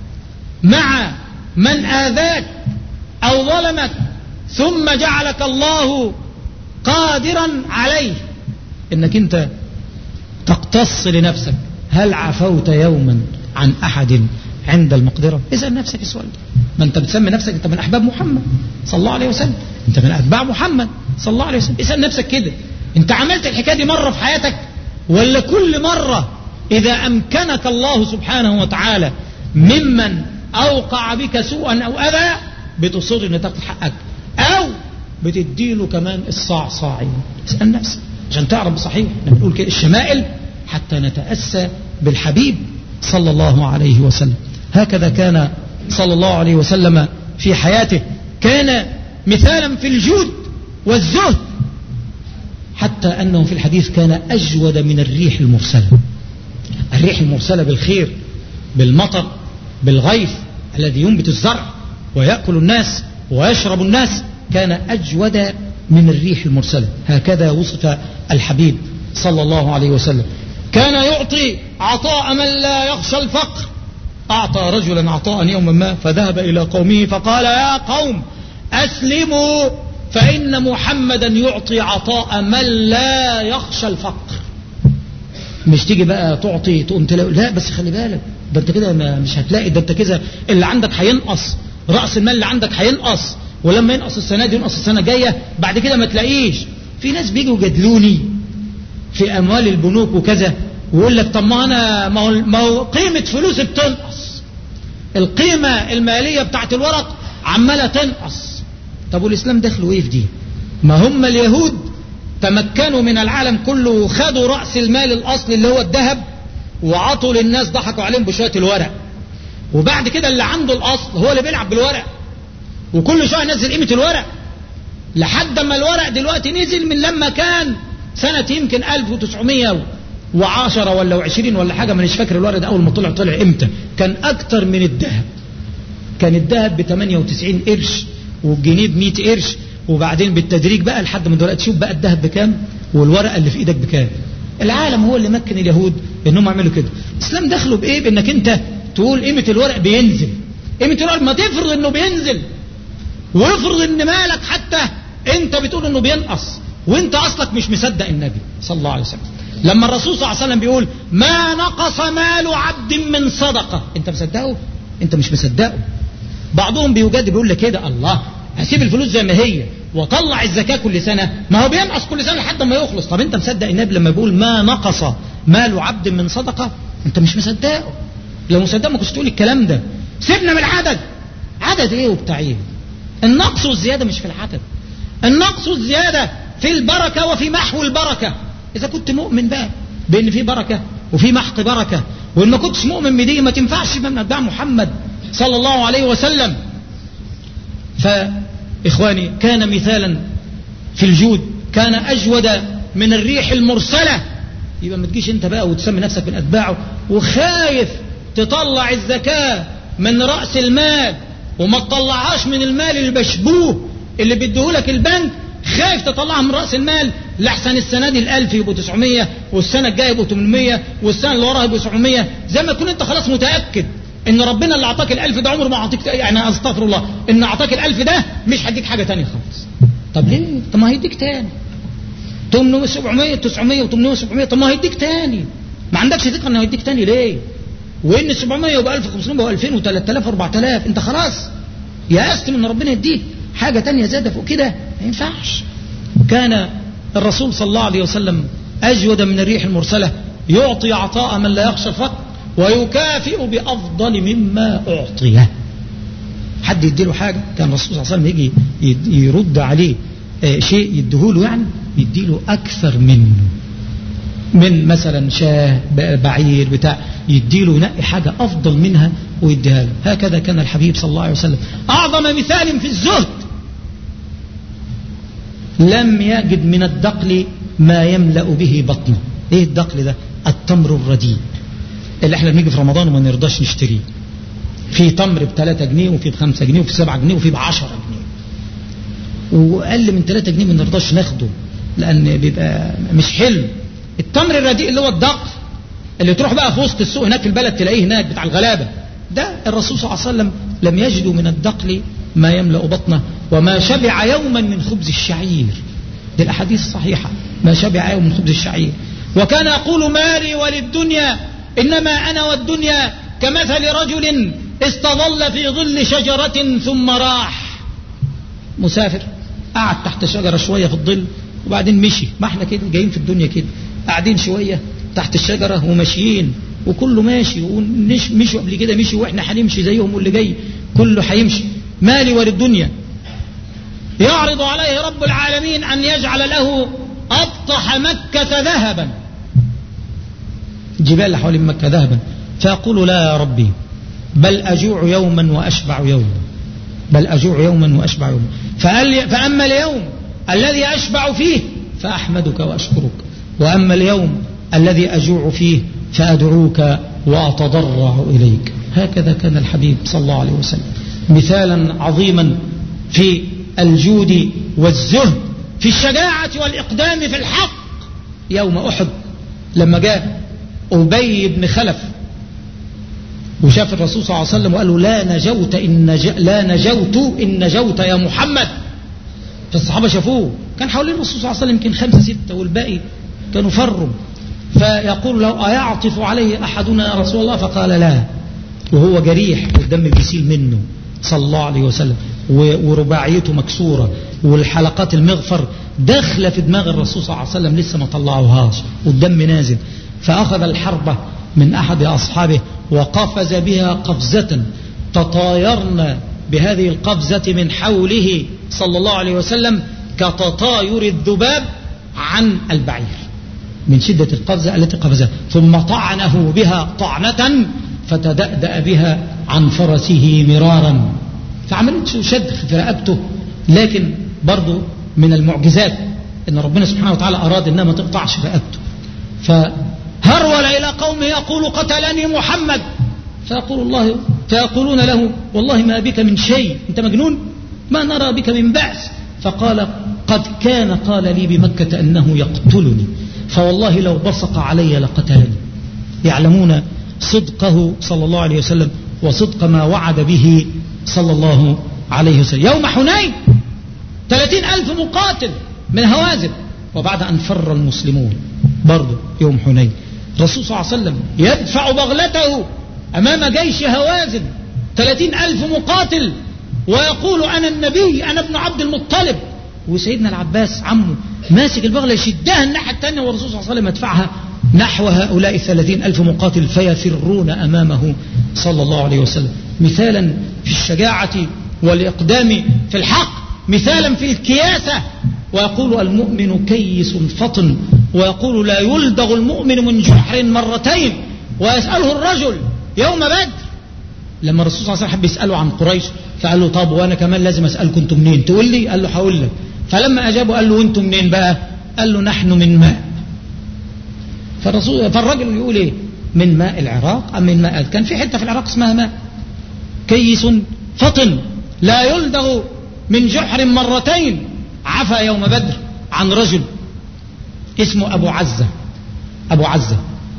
[SPEAKER 1] مع من آذاك أو ظلمك ثم جعلك الله قادرا عليه انك انت تقتص لنفسك هل عفوت يوما عن احد عند المقدرة اسأل نفسك السؤال ده ما انت بتسمي نفسك انت من احباب محمد صلى الله عليه وسلم انت من اتباع محمد صلى الله عليه وسلم اسأل نفسك كده انت عملت الحكاية دي مرة في حياتك ولا كل مرة اذا امكنك الله سبحانه وتعالى ممن اوقع بك سوءا او اذى بتصر ان تاخد حقك او بتديله كمان الصعصاعين اسأل نفسك عشان تعرف بصحيح احنا بنقول كده الشمائل حتى نتأسى بالحبيب صلى الله عليه وسلم هكذا كان صلى الله عليه وسلم في حياته كان مثالا في الجود والزهد حتى أنه في الحديث كان أجود من الريح المرسلة الريح المرسلة بالخير بالمطر بالغيث الذي ينبت الزرع ويأكل الناس ويشرب الناس كان أجود من الريح المرسلة هكذا وصف الحبيب صلى الله عليه وسلم كان يعطي عطاء من لا يخشى الفقر أعطى رجلا عطاء يوما ما فذهب إلى قومه فقال يا قوم أسلموا فإن محمدا يعطي عطاء من لا يخشى الفقر مش تيجي بقى تعطي تقوم تلاقي لا بس خلي بالك ده انت كده مش هتلاقي ده انت كده اللي عندك هينقص رأس المال اللي عندك هينقص ولما ينقص السنة دي ينقص السنة الجاية بعد كده ما تلاقيش في ناس بيجوا يجادلوني في أموال البنوك وكذا ويقول لك طب ما أنا ما هو, ما هو قيمة فلوسي بتنقص القيمة المالية بتاعت الورق عمالة تنقص طب والإسلام دخلوا إيه في دي ما هم اليهود تمكنوا من العالم كله وخدوا رأس المال الأصلي اللي هو الذهب وعطوا للناس ضحكوا عليهم بشوية الورق وبعد كده اللي عنده الأصل هو اللي بيلعب بالورق وكل شوية نزل قيمة الورق لحد ما الورق دلوقتي نزل من لما كان سنة يمكن 1910 ولا 20 ولا حاجة مانيش فاكر الورق ده أول ما طلع طلع إمتى كان أكتر من الذهب كان الذهب ب 98 قرش والجنيه ب 100 قرش وبعدين بالتدريج بقى لحد ما دلوقتي شوف بقى الذهب بكام والورقة اللي في إيدك بكام العالم هو اللي مكن اليهود انهم يعملوا كده الاسلام دخلوا بايه بانك انت تقول قيمه الورق بينزل قيمه الورق ما تفرض انه بينزل وافرض ان مالك حتى انت بتقول انه بينقص وانت اصلك مش مصدق النبي صلى الله عليه وسلم لما الرسول صلى الله عليه وسلم بيقول ما نقص مال عبد من صدقه انت مصدقه انت مش مصدقه بعضهم بيجادل بيقول لك كده الله هسيب الفلوس زي ما هي واطلع الزكاه كل سنه ما هو بينقص كل سنه لحد ما يخلص طب انت مصدق النبي لما بيقول ما نقص مال عبد من صدقه انت مش مصدقه لو مصدق ما كنتش تقول الكلام ده سيبنا من العدد عدد ايه وبتاع ايه النقص والزياده مش في العدد النقص والزياده في البركه وفي محو البركه اذا كنت مؤمن بقى بان في بركه وفي محق بركه وان ما كنتش مؤمن بدي ما تنفعش من اتباع محمد صلى الله عليه وسلم فإخواني كان مثالا في الجود كان أجود من الريح المرسلة يبقى ما تجيش انت بقى وتسمي نفسك من أتباعه وخايف تطلع الزكاة من رأس المال وما تطلعهاش من المال المشبوه اللي بيديهولك البنك خايف تطلعها من رأس المال لحسن السنة دي الألف يبقوا 900 والسنة الجاية يبقوا 800 والسنة اللي وراها يبقوا 700 زي ما تكون أنت خلاص متأكد ان ربنا اللي اعطاك الالف ده عمره ما اعطيك يعني استغفر الله ان اعطاك الالف ده مش هيديك حاجه تانية خالص طب ليه طب ما هيديك تاني 800 700 900 و800 700 طب ما هيديك تاني ما عندكش ثقه انه هيديك تاني ليه وان 700 يبقى 1500 يبقى 2000 و3000 و4000 انت خلاص يأست من ان ربنا يديك حاجه تانية زياده فوق كده ما ينفعش كان الرسول صلى الله عليه وسلم اجود من الريح المرسله يعطي عطاء من لا يخشى الفقر ويكافئ بأفضل مما أعطيه حد يديله حاجة كان الرسول صلى الله عليه وسلم يجي يرد عليه شيء يديهوله يعني يديله أكثر منه من مثلا شاه بعير بتاع يديله ينقي حاجة أفضل منها ويديها له هكذا كان الحبيب صلى الله عليه وسلم أعظم مثال في الزهد لم يجد من الدقل ما يملأ به بطنه ايه الدقل ده التمر الرديء اللي احنا بنيجي في رمضان وما نرضاش نشتريه في تمر ب 3 جنيه وفي ب 5 جنيه وفي 7 جنيه وفي ب 10 جنيه واقل من 3 جنيه ما نرضاش ناخده لان بيبقى مش حلو التمر الرديء اللي هو الدقل اللي تروح بقى في وسط السوق هناك في البلد تلاقيه هناك بتاع الغلابة ده الرسول صلى الله عليه وسلم لم يجد من الدقل ما يملأ بطنه وما شبع يوما من خبز الشعير دي الأحاديث الصحيحة ما شبع يوم من خبز الشعير وكان يقول مالي وللدنيا إنما أنا والدنيا كمثل رجل استظل في ظل شجرة ثم راح مسافر قعد تحت شجرة شوية في الظل وبعدين مشي ما احنا كده جايين في الدنيا كده قاعدين شوية تحت الشجرة وماشيين وكله ماشي ومشوا قبل كده مشي واحنا هنمشي زيهم واللي جاي كله هيمشي مالي وللدنيا يعرض عليه رب العالمين أن يجعل له أبطح مكة ذهبا جبال اللي حوالين مكة ذهبا فيقول لا يا ربي بل أجوع يوما وأشبع يوما بل أجوع يوما وأشبع يوما فأما اليوم الذي أشبع فيه فأحمدك وأشكرك وأما اليوم الذي أجوع فيه فأدعوك وأتضرع إليك هكذا كان الحبيب صلى الله عليه وسلم مثالا عظيما في الجود والزهد في الشجاعة والإقدام في الحق يوم أحد لما جاء أبي بن خلف وشاف الرسول صلى الله عليه وسلم وقال له لا نجوت إن نج... لا نجوت إن نجوت يا محمد فالصحابة شافوه كان حوالين الرسول صلى الله عليه وسلم يمكن خمسة ستة والباقي كانوا فروا فيقول له أيعطف عليه أحدنا يا رسول الله فقال لا وهو جريح والدم بيسيل منه صلى الله عليه وسلم ورباعيته مكسورة والحلقات المغفر داخلة في دماغ الرسول صلى الله عليه وسلم لسه ما طلعوهاش والدم نازل فأخذ الحربة من أحد أصحابه وقفز بها قفزة تطايرن بهذه القفزة من حوله صلى الله عليه وسلم كتطاير الذباب عن البعير من شدة القفزة التي قفزها ثم طعنه بها طعنة فتدأدأ بها عن فرسه مرارا فعملت شد في رقبته لكن برضه من المعجزات ان ربنا سبحانه وتعالى اراد انها ما تقطعش رقبته فهرول الى قومه يقول قتلني محمد فيقول الله فيقولون له والله ما بك من شيء انت مجنون ما نرى بك من بأس فقال قد كان قال لي بمكة أنه يقتلني فوالله لو بصق علي لقتلني يعلمون صدقه صلى الله عليه وسلم وصدق ما وعد به صلى الله عليه وسلم يوم حنين ثلاثين ألف مقاتل من هوازن وبعد أن فر المسلمون برضه يوم حنين الرسول صلى الله عليه وسلم يدفع بغلته أمام جيش هوازن ثلاثين ألف مقاتل ويقول أنا النبي أنا ابن عبد المطلب وسيدنا العباس عمه ماسك البغلة يشدها الناحية الثانية والرسول صلى الله عليه وسلم يدفعها نحو هؤلاء الثلاثين ألف مقاتل فيفرون أمامه صلى الله عليه وسلم مثالا في الشجاعة والإقدام في الحق مثالا في الكياسة ويقول المؤمن كيس فطن ويقول لا يلدغ المؤمن من جحر مرتين ويسأله الرجل يوم بدر لما الرسول صلى الله عليه وسلم حب يسأله عن قريش فقال له طب وانا كمان لازم اسألكم انتم منين تقول لي قال له هقول لك فلما اجابه قال له انتم منين بقى قال له نحن من ماء فالرسول فالرجل يقول ايه من ماء العراق ام من ماء كان في حته في العراق اسمها ماء كيس فطن لا يلدغ من جحر مرتين عفى يوم بدر عن رجل اسمه ابو عزه ابو عزه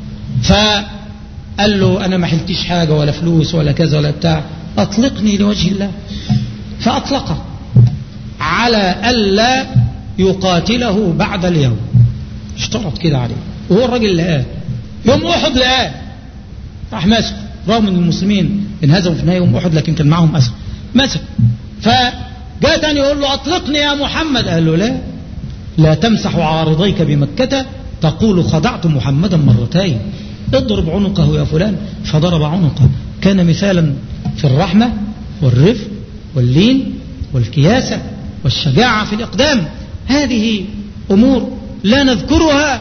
[SPEAKER 1] فقال له انا ما حلتيش حاجه ولا فلوس ولا كذا ولا بتاع اطلقني لوجه الله فاطلقه على الا يقاتله بعد اليوم اشترط كده عليه وهو الراجل لقاه يوم احد لقاه راح ماسك رغم ان المسلمين انهزموا في النهايه يوم احد لكن كان معاهم اسر مسك فجاء تاني يقول له اطلقني يا محمد قال له لا لا تمسح عارضيك بمكة تقول خدعت محمدا مرتين اضرب عنقه يا فلان فضرب عنقه كان مثالا في الرحمة والرفق واللين والكياسة والشجاعة في الإقدام هذه أمور لا نذكرها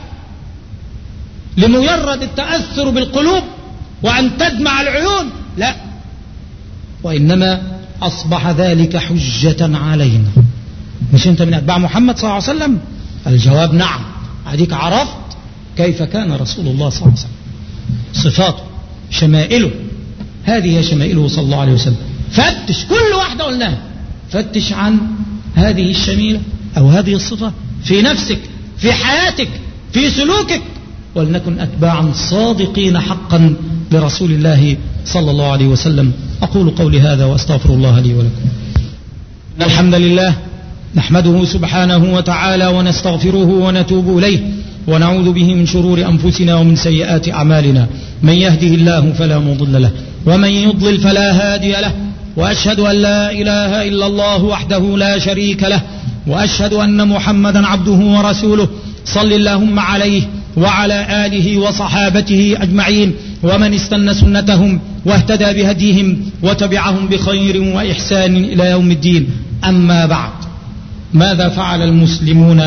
[SPEAKER 1] لمجرد التأثر بالقلوب وأن تدمع العيون لا وإنما أصبح ذلك حجة علينا مش أنت من أتباع محمد صلى الله عليه وسلم الجواب نعم أديك عرفت كيف كان رسول الله صلى الله عليه وسلم صفاته شمائله هذه هي شمائله صلى الله عليه وسلم فتش كل واحدة قلناها فتش عن هذه الشميلة أو هذه الصفة في نفسك في حياتك في سلوكك ولنكن أتباعا صادقين حقا لرسول الله صلى الله عليه وسلم أقول قولي هذا وأستغفر الله لي ولكم إن الحمد لله نحمده سبحانه وتعالى ونستغفره ونتوب إليه ونعوذ به من شرور أنفسنا ومن سيئات أعمالنا من يهده الله فلا مضل له ومن يضلل فلا هادي له وأشهد أن لا إله إلا الله وحده لا شريك له وأشهد أن محمدا عبده ورسوله صل اللهم عليه وعلى آله وصحابته أجمعين ومن استنى سنتهم واهتدى بهديهم وتبعهم بخير وإحسان إلى يوم الدين أما بعد ماذا فعل المسلمون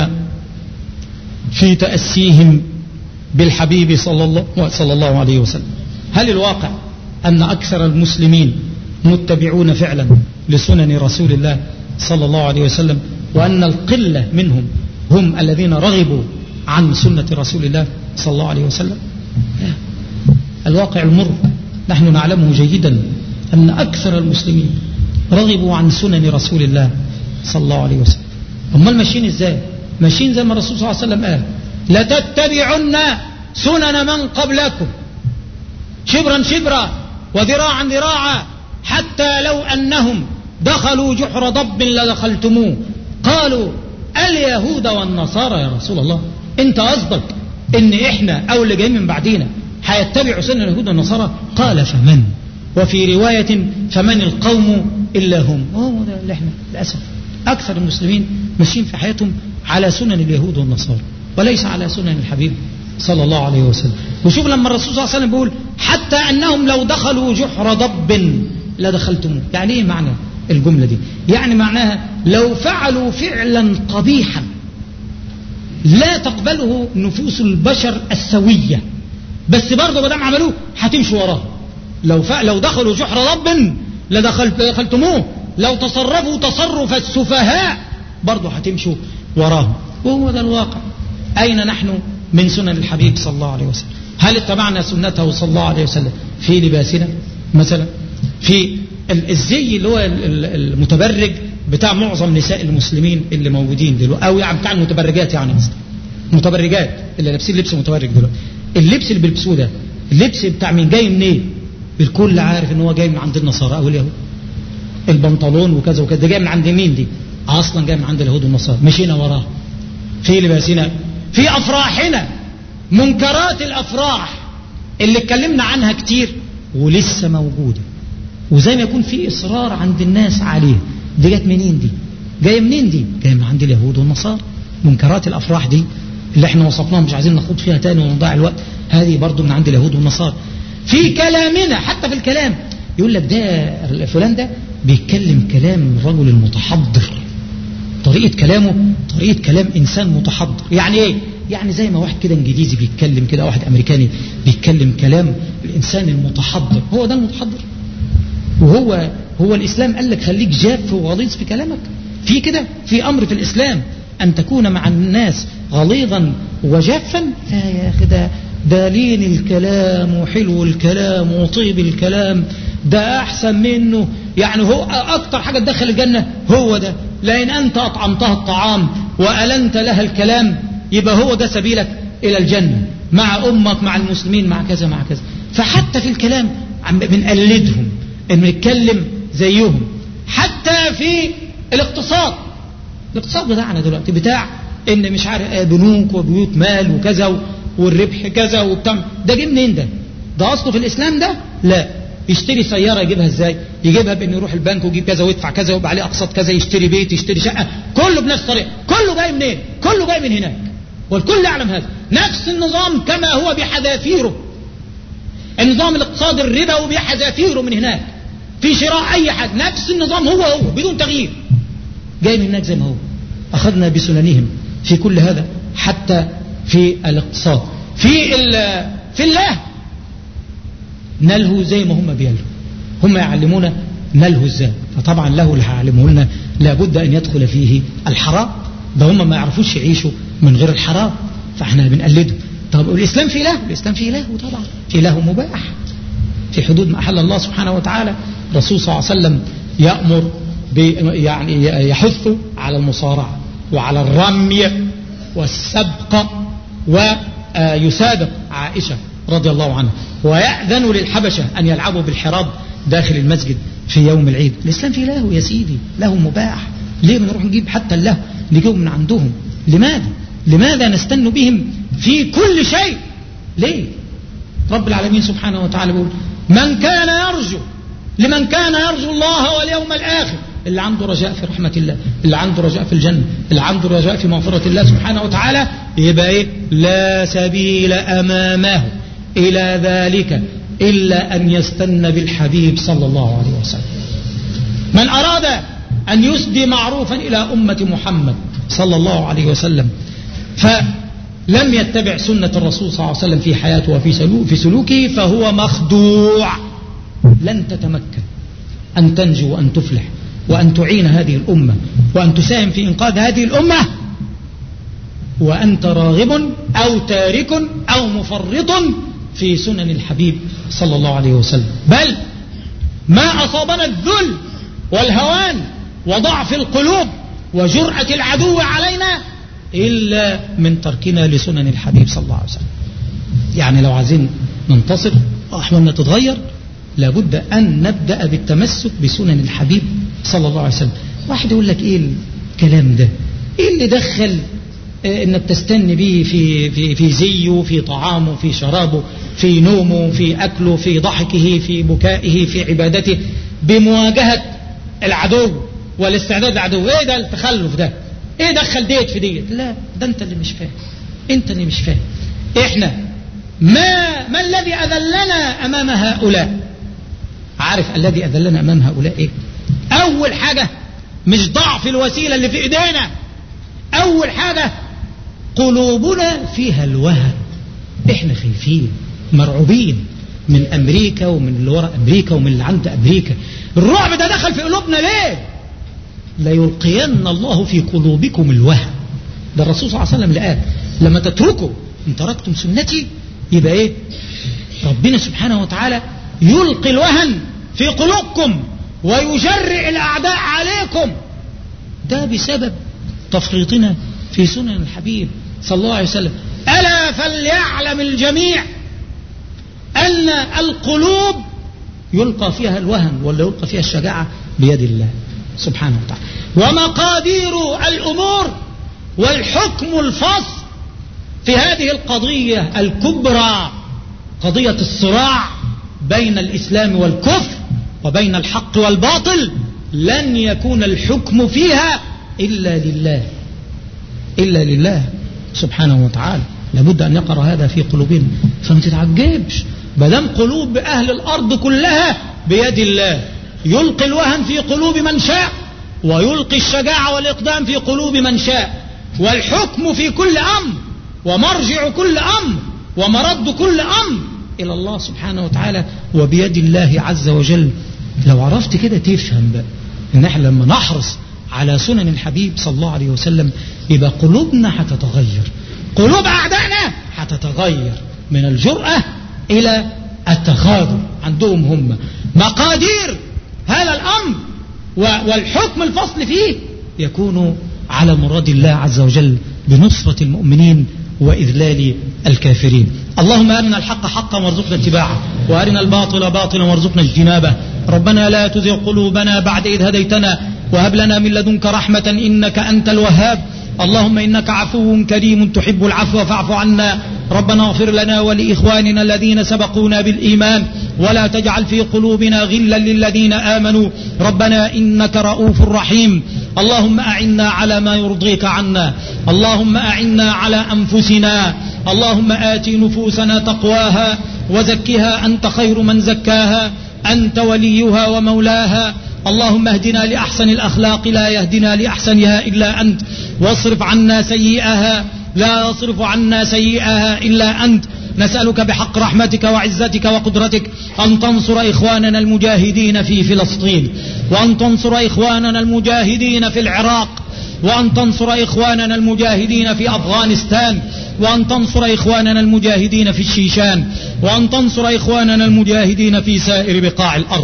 [SPEAKER 1] في تأسيهم بالحبيب صلى الله, صلى الله عليه وسلم هل الواقع أن أكثر المسلمين متبعون فعلا لسنن رسول الله صلى الله عليه وسلم وأن القلة منهم هم الذين رغبوا عن سنة رسول الله صلى الله عليه وسلم الواقع المر نحن نعلمه جيدا أن أكثر المسلمين رغبوا عن سنن رسول الله صلى الله عليه وسلم امال ماشيين ازاي ماشيين زي ما الرسول صلى الله عليه وسلم قال لتتبعن سنن من قبلكم شبرا شبرا وذراعا ذراعا حتى لو انهم دخلوا جحر ضب لدخلتموه قالوا اليهود والنصارى يا رسول الله انت قصدك ان احنا او اللي جايين من بعدينا هيتبعوا سنن اليهود والنصارى قال فمن وفي رواية فمن القوم إلا هم هو ده اللي احنا للأسف أكثر المسلمين ماشيين في حياتهم على سنن اليهود والنصارى وليس على سنن الحبيب صلى الله عليه وسلم وشوف لما الرسول صلى الله عليه وسلم بيقول حتى أنهم لو دخلوا جحر ضب لدخلتموه يعني ايه معنى الجملة دي يعني معناها لو فعلوا فعلا قبيحا لا تقبله نفوس البشر السوية بس برضه ما دام عملوه هتمشوا وراه لو ف... لو دخلوا جحر رب لدخلت دخلتموه لو تصرفوا تصرف السفهاء برضه هتمشوا وراهم وهو ده الواقع أين نحن من سنن الحبيب صلى الله عليه وسلم هل اتبعنا سنته صلى الله عليه وسلم في لباسنا مثلا في الزي اللي هو المتبرج بتاع معظم نساء المسلمين اللي موجودين دلوقتي او يعني بتاع المتبرجات يعني قصدي متبرجات اللي لابسين لبس متبرج دلوقتي اللبس اللي بيلبسوه ده اللبس بتاع مين جاي منين إيه؟ الكل عارف ان هو جاي من عند النصارى او اليهود البنطلون وكذا وكذا ده جاي من عند مين دي اصلا جاي من عند اليهود والنصارى مشينا وراه في لباسنا في افراحنا منكرات الافراح اللي اتكلمنا عنها كتير ولسه موجوده وزي ما يكون في اصرار عند الناس عليه دي جت منين دي جايه منين دي جايه من عند اليهود والنصارى منكرات الافراح دي اللي احنا وصفناها مش عايزين نخوض فيها تاني ونضيع الوقت هذه برضو من عند اليهود والنصارى في كلامنا حتى في الكلام يقول لك ده فلان ده بيتكلم كلام الرجل المتحضر طريقة كلامه طريقة كلام إنسان متحضر يعني إيه؟ يعني زي ما واحد كده إنجليزي بيتكلم كده واحد أمريكاني بيتكلم كلام الإنسان المتحضر هو ده المتحضر وهو هو الإسلام قال لك خليك جاف وغليظ في كلامك في كده في أمر في الإسلام أن تكون مع الناس غليظا وجافا لا يا أخي ده ده لين الكلام وحلو الكلام وطيب الكلام ده أحسن منه يعني هو أكتر حاجة تدخل الجنة هو ده لأن أنت أطعمتها الطعام وألنت لها الكلام يبقى هو ده سبيلك إلى الجنة مع أمك مع المسلمين مع كذا مع كذا فحتى في الكلام بنقلدهم بنتكلم زيهم حتى في الاقتصاد الاقتصاد بتاعنا دلوقتي بتاع ان مش عارف بنوك وبيوت مال وكذا والربح كذا وبتاع ده جه منين ده؟ ده اصله في الاسلام ده؟ لا يشتري سياره يجيبها ازاي؟ يجيبها بانه يروح البنك ويجيب كذا ويدفع كذا ويبقى عليه اقساط كذا يشتري بيت يشتري شقه كله بنفس الطريقه كله جاي منين؟ كله جاي من هناك والكل يعلم هذا نفس النظام كما هو بحذافيره النظام الاقتصادي الربوي بحذافيره من هناك في شراء اي حاجه نفس النظام هو هو بدون تغيير جاي من هناك زي ما هو اخذنا بسننهم في كل هذا حتى في الاقتصاد في في الله نلهو زي ما هم بيلهوا هم يعلمونا نلهو ازاي فطبعا له اللي هيعلمه لنا لابد ان يدخل فيه الحرام ده هم ما يعرفوش يعيشوا من غير الحرام فاحنا بنقلده طب الاسلام فيه له الاسلام فيه له طبعا فيه له مباح في حدود ما احل الله سبحانه وتعالى الرسول صلى الله عليه وسلم يامر يعني يحث على المصارعه وعلى الرمي والسبق ويسابق عائشة رضي الله عنها ويأذن للحبشة أن يلعبوا بالحراب داخل المسجد في يوم العيد الإسلام فيه له يا سيدي له مباح ليه بنروح نجيب حتى الله نجيبه من عندهم لماذا لماذا نستن بهم في كل شيء ليه رب العالمين سبحانه وتعالى بيقول من كان يرجو لمن كان يرجو الله واليوم الآخر اللي عنده رجاء في رحمة الله اللي عنده رجاء في الجنة اللي عنده رجاء في مغفرة الله سبحانه وتعالى يبقى إيه لا سبيل أمامه إلى ذلك إلا أن يستن بالحبيب صلى الله عليه وسلم من أراد أن يسدي معروفا إلى أمة محمد صلى الله عليه وسلم فلم يتبع سنة الرسول صلى الله عليه وسلم في حياته وفي في سلوكه فهو مخدوع لن تتمكن أن تنجو وأن تفلح وأن تعين هذه الأمة وأن تساهم في إنقاذ هذه الأمة وأنت راغب أو تارك أو مفرط في سنن الحبيب صلى الله عليه وسلم بل ما أصابنا الذل والهوان وضعف القلوب وجرأة العدو علينا إلا من تركنا لسنن الحبيب صلى الله عليه وسلم يعني لو عايزين ننتصر وأحوالنا تتغير لابد أن نبدأ بالتمسك بسنن الحبيب صلى الله عليه وسلم واحد يقول لك إيه الكلام ده إيه اللي دخل انك تستن به في في في زيه في طعامه في شرابه في نومه في اكله في ضحكه في بكائه في عبادته بمواجهه العدو والاستعداد للعدو ايه ده التخلف ده ايه دخل ديت في ديت لا ده انت اللي مش فاهم انت اللي مش فاهم احنا ما ما الذي اذلنا امام هؤلاء عارف الذي اذلنا امام هؤلاء ايه اول حاجه مش ضعف الوسيله اللي في ايدينا اول حاجه قلوبنا فيها الوهن احنا خايفين مرعوبين من امريكا ومن اللي ورا امريكا ومن اللي عند امريكا الرعب ده دخل في قلوبنا ليه ليلقين الله في قلوبكم الوهن ده الرسول صلى الله عليه وسلم اللي قال لما تتركوا ان تركتم سنتي يبقى ايه ربنا سبحانه وتعالى يلقي الوهن في قلوبكم ويجرئ الاعداء عليكم ده بسبب تفريطنا في سنن الحبيب صلى الله عليه وسلم ألا فليعلم الجميع أن القلوب يلقى فيها الوهن ولا يلقى فيها الشجاعة بيد الله سبحانه وتعالى ومقادير الأمور والحكم الفصل في هذه القضية الكبرى قضية الصراع بين الإسلام والكفر وبين الحق والباطل لن يكون الحكم فيها إلا لله إلا لله سبحانه وتعالى لابد أن يقر هذا في قلوبنا فما تتعجبش بدم قلوب أهل الأرض كلها بيد الله يلقي الوهن في قلوب من شاء ويلقي الشجاعة والإقدام في قلوب من شاء والحكم في كل أمر ومرجع كل أمر ومرد كل أمر إلى الله سبحانه وتعالى وبيد الله عز وجل لو عرفت كده تفهم بقى إن احنا لما نحرص على سنن الحبيب صلى الله عليه وسلم يبقى قلوبنا هتتغير قلوب أعدائنا هتتغير من الجرأة إلى التخاذل عندهم هم مقادير هذا الأمر والحكم الفصل فيه يكون على مراد الله عز وجل بنصرة المؤمنين وإذلال الكافرين اللهم أرنا الحق حقا وارزقنا اتباعه وأرنا الباطل باطلا وارزقنا اجتنابه ربنا لا تزغ قلوبنا بعد إذ هديتنا وهب لنا من لدنك رحمة إنك أنت الوهاب اللهم إنك عفو كريم تحب العفو فاعف عنا ربنا اغفر لنا ولإخواننا الذين سبقونا بالإيمان ولا تجعل في قلوبنا غلا للذين آمنوا ربنا إنك رؤوف رحيم اللهم أعنا على ما يرضيك عنا اللهم أعنا على أنفسنا اللهم آت نفوسنا تقواها وزكها أنت خير من زكاها أنت وليها ومولاها اللهم اهدنا لأحسن الأخلاق لا يهدنا لأحسنها إلا أنت واصرف عنا سيئها لا يصرف عنا سيئها إلا أنت نسألك بحق رحمتك وعزتك وقدرتك أن تنصر إخواننا المجاهدين في فلسطين وأن تنصر إخواننا المجاهدين في العراق وأن تنصر إخواننا المجاهدين في أفغانستان وأن تنصر إخواننا المجاهدين في الشيشان وأن تنصر إخواننا المجاهدين في سائر بقاع الأرض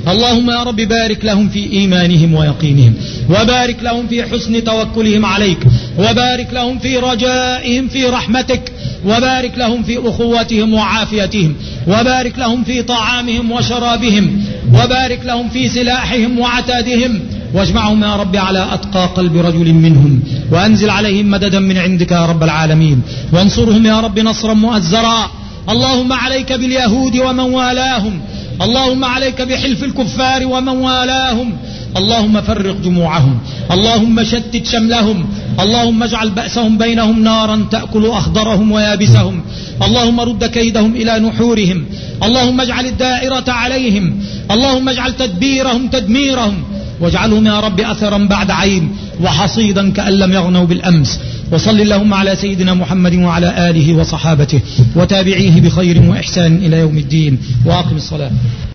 [SPEAKER 1] اللهم يا رب بارك لهم في إيمانهم ويقينهم وبارك لهم في حسن توكلهم عليك وبارك لهم في رجائهم في رحمتك وبارك لهم في أخوتهم وعافيتهم وبارك لهم في طعامهم وشرابهم وبارك لهم في سلاحهم وعتادهم واجمعهم يا رب على أتقى قلب رجل منهم وأنزل عليهم مددا من عندك يا رب العالمين وانصرهم يا رب نصرا مؤزرا اللهم عليك باليهود ومن والاهم اللهم عليك بحلف الكفار ومن والاهم اللهم فرق جموعهم اللهم شتت شملهم اللهم اجعل بأسهم بينهم نارا تأكل أخضرهم ويابسهم اللهم رد كيدهم إلى نحورهم اللهم اجعل الدائرة عليهم اللهم اجعل تدبيرهم تدميرهم واجعلهم يا رب أثرا بعد عين وحصيدا كأن لم يغنوا بالأمس وصل اللهم على سيدنا محمد وعلى آله وصحابته وتابعيه بخير وإحسان إلى يوم الدين وأقم الصلاة